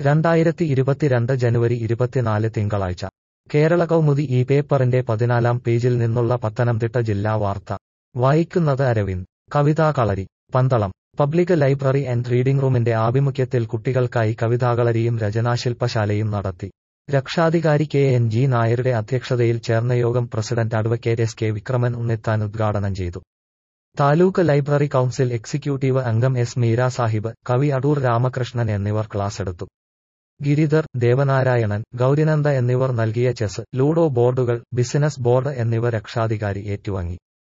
രണ്ടായിരത്തി ഇരുപത്തിരണ്ട് ജനുവരി ഇരുപത്തിനാല് തിങ്കളാഴ്ച കേരള കൗമുദി ഈ പേപ്പറിന്റെ പതിനാലാം പേജിൽ നിന്നുള്ള പത്തനംതിട്ട ജില്ലാ വാർത്ത വായിക്കുന്നത് അരവിന്ദ് കവിതാ കളരി Pandalam public library and reading റൂമിന്റെ ആഭിമുഖ്യത്തിൽ കുട്ടികൾക്കായി കവിതാകളരിയും രചനാശില്പശാലയും നടത്തി രക്ഷാധികാരി കെ എൻ ജി നായരുടെ അധ്യക്ഷതയിൽ ചേർന്ന യോഗം president advocate S K Vikraman Unnithan ഉദ്ഘാടനം ചെയ്തു താലൂക്ക് ലൈബ്രറി കൌൺസിൽ എക്സിക്യൂട്ടീവ് അംഗം എസ് മീര സാഹിബ് കവി അടൂർ രാമകൃഷ്ണൻ എന്നിവർ ക്ലാസ് എടുത്തു ഗിരിധർ ദേവനാരായണൻ ഗൗരിനന്ദ എന്നിവർ നൽകിയ ചെസ് ലൂഡോ ബോർഡുകൾ ബിസിനസ് ബോർഡ് എന്നിവ രക്ഷാധികാരി ഏറ്റുവാങ്ങി